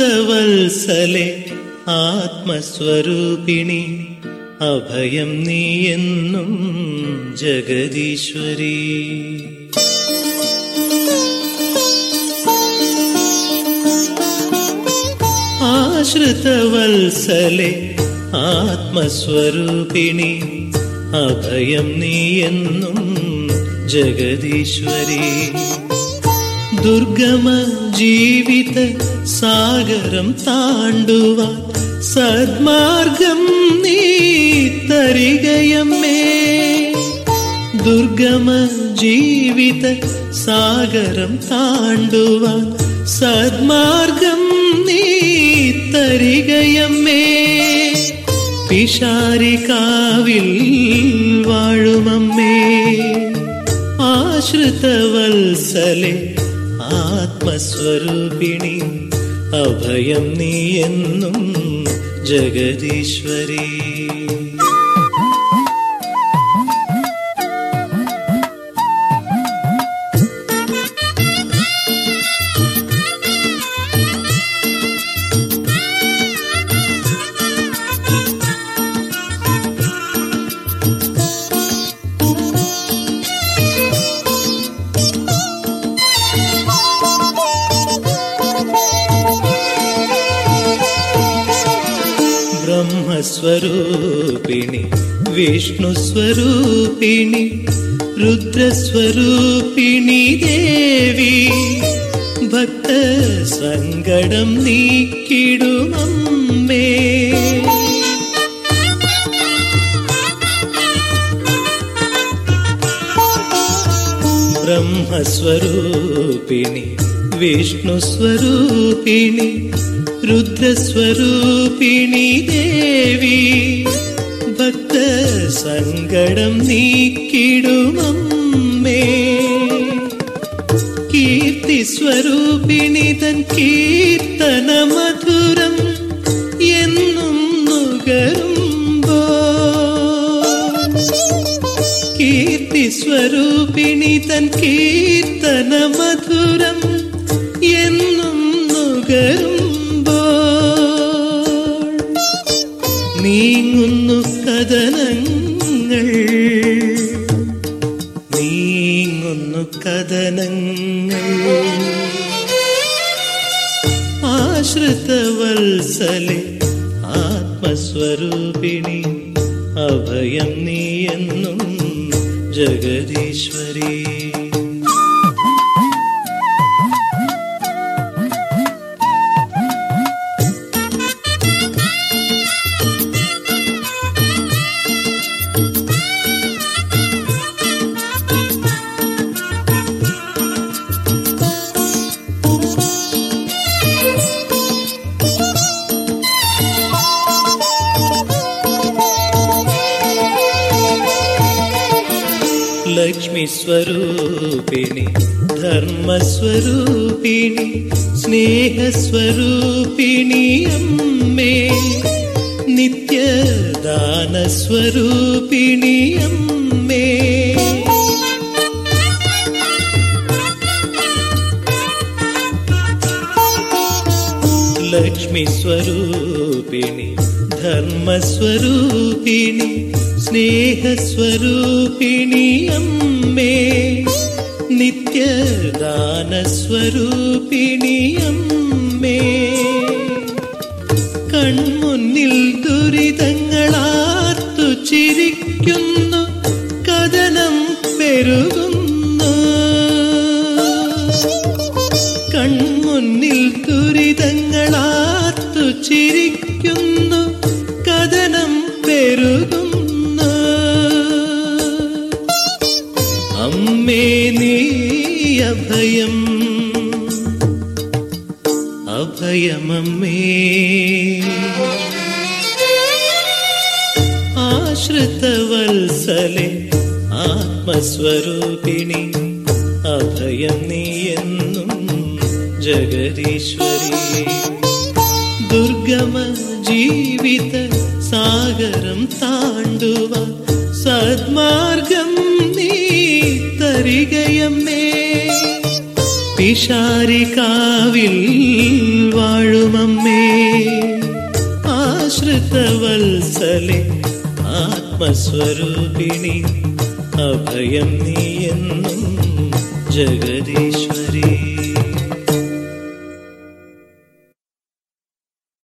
ആശ്രിതവത്സലെ ആത്മസ്വരൂപിണി അഭയം നീ എന്നും ജഗദീശ്വരി ആശ്രിതവത്സലെ ആത്മസ്വരൂപിണി അഭയം നീ എന്നും ജഗദീശ്വരി ദുർഗമ ജീവിത സാഗരം താണ്ടുവാൻ സദ്മാർഗം നീ തരികയമ്മേ ദുർഗമ ജീവിത സാഗരം താണ്ടുവാൻ സദ്മാർഗം നീ തരികയമ്മേ പിഷാരികാവിൽ വാഴുമമ്മേ ആശ്രിതവത്സലെ ആത്മസ്വരൂപിണി അഭയം നീ എന്നും ജഗദീശ്വരി ബ്രഹ്മസ്വരൂപിണി വിഷ്ണുസ്വരൂപിണി രുദ്രസ്വരൂപിണി ദേവി ഭക്ത സങ്കടം നീക്കിടുമമ്മേ ബ്രഹ്മസ്വരൂപിണി വിഷ്ണുസ്വരൂപിണി രുദ്രസ്വരൂപിണി ദേവി ഭക്ത സങ്കടം നീക്കിടുമമ്മേ കീർത്തി സ്വരൂപിണി തൻ കീർത്തന മധുരം എന്നും നുകരുമ്പോ കീർത്തി സ്വരൂപിണി തൻ കീർത്തന മധുരം എന്നും നുകരുമ്പോ നീങ്ങുന്നു കഥനങ്ങൾ നീങ്ങുന്നു കഥനങ്ങൾ ആശ്രിതവത്സലെ ആത്മസ്വരൂപിണി അഭയം നീ എന്നും ജഗദീശ്വരി ലക്ഷ്മി സ്വരൂപിണി ധർമ്മസ്വരൂപിണി സ്നേഹസ്വരൂപിണി അമ്മേ നിത്യദാനസ്വരൂപിണി അമ്മേ ലക്ഷ്മി സ്വരൂപിണി ധർമ്മസ്വരൂപിണി സ്നേഹസ്വരൂപിണി അമ്മേ നിത്യദാനസ്വരൂപിണി അമ്മേ കൺമുന്നിൽ ദുരിതങ്ങളാർത്തു ചിരിക്കുന്നു കഥനം പെരുകുന്നു കൺമുന്നിൽ ദുരിതങ്ങളാർത്തു ചിരിക്കുന്നു കഥനം പെരുകുന്നു അമ്മേ നീ അഭയം അഭയമമ്മേ ആശ്രിതവത്സലെ ആത്മസ്വരൂപിണി അഭയം നീ എന്നും ജഗദീശ്വരി ദുർഗമ ജീവിത സാഗരം താണ്ടുവ സദ്മാർഗം നീ തരികയമ്മേ പിഷാരികാവിൽ വാഴുമമ്മേ ആശ്രിതവത്സലെ ആത്മസ്വരൂപിണി അഭയം നീയെന്നും ജഗദീശ്വരി